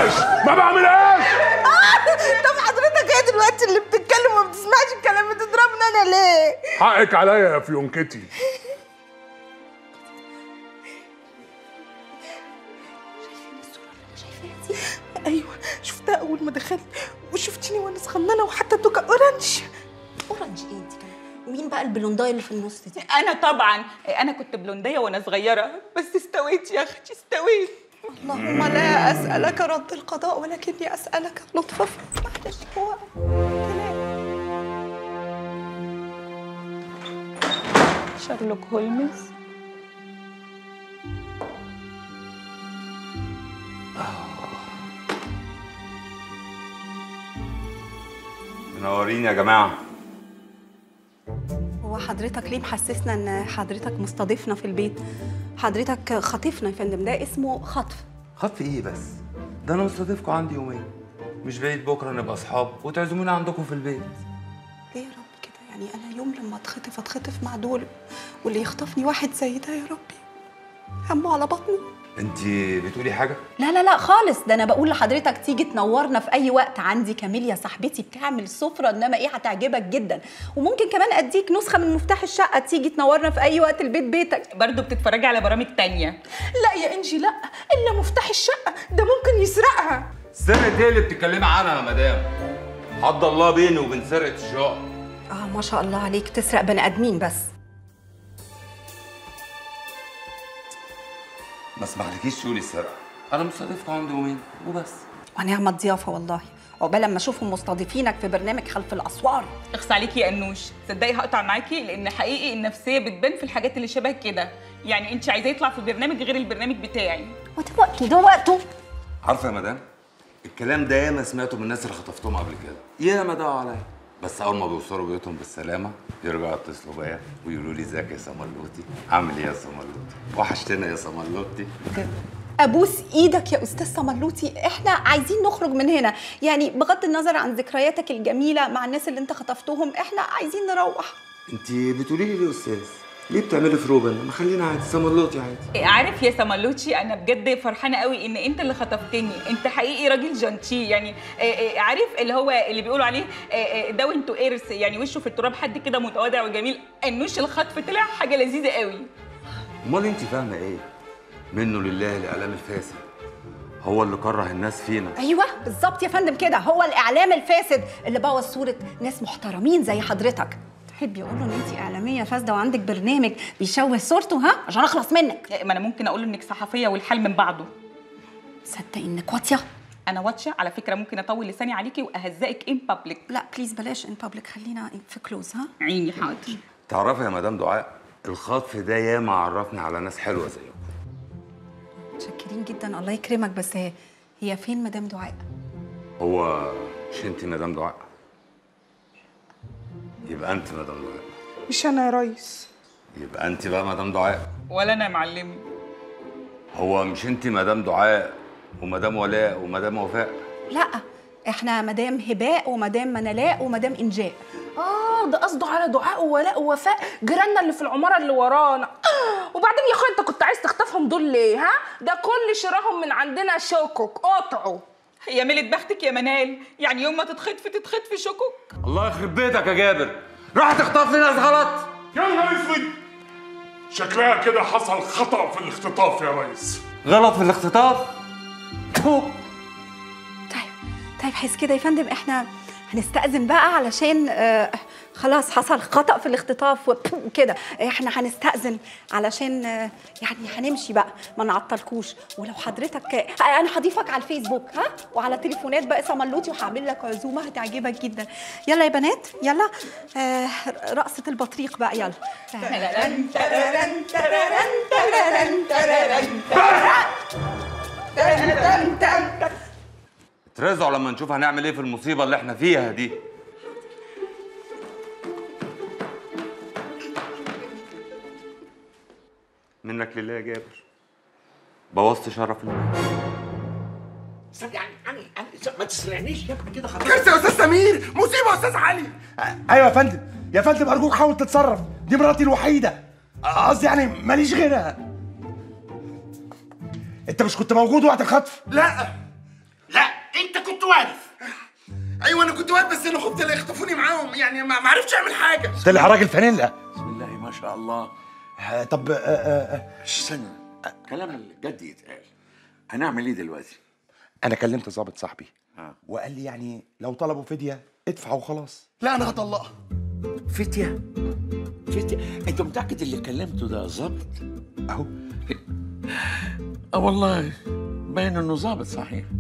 بعملهاش ما بعملهاش طب حضرتك ايه دلوقتي اللي بتتكلم وما بتسمعش الكلام بتضربني انا ليه؟ حقك عليا يا فيونكتي ايوه شفتها اول ما دخلت وشفتني وانا صغننه وحتى توكا اورنج اورنج ايه انت كمان ومين بقى البلوندايه اللي في النص دي انا طبعا انا كنت بلونديه وانا صغيره بس استويت يا اختي استويت اللهم لا اسالك رد القضاء ولكني اسالك لطفا معلش هو شارلوك هولمز منورين يا جماعه هو حضرتك ليه محسسنا ان حضرتك مستضيفنا في البيت حضرتك خاطفنا يا فندم ده اسمه خطف خطف ايه بس ده انا مستضيفكم عندي يومين مش بعيد بكره نبقى اصحاب وتعزموني عندكم في البيت ليه يا رب كده يعني انا يوم لما اتخطف اتخطف مع دول واللي يخطفني واحد زي ده يا ربي همه على بطني انت بتقولي حاجه لا لا لا خالص ده انا بقول لحضرتك تيجي تنورنا في اي وقت عندي كاميليا صاحبتي بتعمل سفره انما ايه هتعجبك جدا وممكن كمان اديك نسخه من مفتاح الشقه تيجي تنورنا في اي وقت البيت بيتك برضو بتتفرجي على برامج تانية لا يا انجي لا الا مفتاح الشقه ده ممكن يسرقها سرقه ايه اللي بتتكلمي عنها يا مدام حد الله بيني وبين سرقه الشقق اه ما شاء الله عليك تسرق بني ادمين بس ما اسمحلكيش تقولي السرقه انا مستضيفكم عندي يومين وبس ونعم الضيافه والله عقبال لما اشوفهم مستضيفينك في برنامج خلف الاسوار اخص عليكي يا انوش تصدقي هقطع معاكي لان حقيقي النفسيه بتبان في الحاجات اللي شبه كده يعني انت عايزاه يطلع في برنامج غير البرنامج بتاعي وده وقته ده وقته عارفه يا مدام الكلام ده ياما سمعته من الناس اللي خطفتهم قبل كده ياما دعوا عليا بس اول ما بيوصلوا بيوتهم بالسلامه يرجعوا يتصلوا بيا ويقولوا لي ازيك يا سمرلوتي عامل ايه يا سمرلوتي وحشتنا يا سمرلوتي ابوس ايدك يا استاذ سمرلوتي احنا عايزين نخرج من هنا يعني بغض النظر عن ذكرياتك الجميله مع الناس اللي انت خطفتهم احنا عايزين نروح انت بتقولي لي ليه يا استاذ ليه بتعملي في روبن ما خلينا عادي سمرلوتي عادي عارف يا سمالوتشي انا بجد فرحانه قوي ان انت اللي خطفتني انت حقيقي راجل جانتي يعني آه، آه، عارف اللي هو اللي بيقولوا عليه داون تو ايرث يعني وشه في التراب حد كده متواضع وجميل انوش الخطف طلع حاجه لذيذه قوي امال انت فاهمه ايه منه لله الاعلام الفاسد هو اللي كره الناس فينا ايوه بالظبط يا فندم كده هو الاعلام الفاسد اللي بوظ صوره ناس محترمين زي حضرتك تحبي اقول له ان انت اعلاميه فاسده وعندك برنامج بيشوه صورته ها عشان اخلص منك ما انا ممكن اقول له انك صحفيه والحال من بعضه تصدقي انك واطيه انا واتشه على فكره ممكن اطول لساني عليكي واهزقك ان بابليك لا بليز بلاش ان بابليك خلينا في كلوز ها عيني حاضر تعرفي يا مدام دعاء الخطف ده ياما عرفني على ناس حلوه زيكم متشكرين جدا الله يكرمك بس هي هي فين مدام دعاء هو مش انت مدام دعاء يبقى انت مدام دعاء مش انا يا ريس يبقى انت بقى مدام دعاء ولا انا يا معلمي هو مش انت مدام دعاء ومدام ولاء ومدام وفاء لا احنا مدام هباء ومدام منلاء ومدام انجاء اه ده قصده على دعاء وولاء ووفاء جيراننا اللي في العماره اللي ورانا آه، وبعدين يا اخويا انت كنت عايز تخطفهم دول ليه ها ده كل شراهم من عندنا شوكك قطعوا يا ميلة بختك يا منال يعني يوم ما تتخطفي تتخطفي شكك الله يخرب بيتك يا جابر راح تخطف لي ناس غلط يا نهار اسود شكلها كده حصل خطأ في الاختطاف يا ريس غلط في الاختطاف تفو. طيب طيب حس كده يا فندم احنا هنستأذن بقى علشان آه خلاص حصل خطأ في الاختطاف وب- وكده احنا هنستأذن علشان آه يعني هنمشي بقى ما نعطلكوش ولو حضرتك آه انا هضيفك على الفيسبوك ها وعلى تليفونات بقى سملوتي وهعمل لك عزومه هتعجبك جدا يلا يا بنات يلا آه رقصة البطريق بقى يلا تررن تررن تررن تررن تررن تررن تررن اترزعوا لما نشوف هنعمل ايه في المصيبه اللي احنا فيها دي منك لله يا جابر بوظت شرف البيت يعني يعني يعني ما تسرعنيش يا ابني كده خلاص كارثه يا استاذ سمير مصيبه يا استاذ علي ايوه يا فندم يا فندم ارجوك حاول تتصرف دي مراتي الوحيده قصدي يعني ماليش غيرها انت مش كنت موجود وقت الخطف لا لا واقف ايوه انا كنت واقف بس انا خفت لا يخطفوني معاهم يعني ما ما عرفتش اعمل حاجه طلع راجل فانيلا بسم الله ما شاء الله آه، طب آه، آه، آه، استنى كلام الجد يتقال هنعمل ايه دلوقتي انا كلمت ظابط صاحبي آه. وقال لي يعني لو طلبوا فديه ادفع وخلاص لا انا هطلقها فتية فتية انت متاكد اللي كلمته ده ظابط اهو اه والله باين انه ظابط صحيح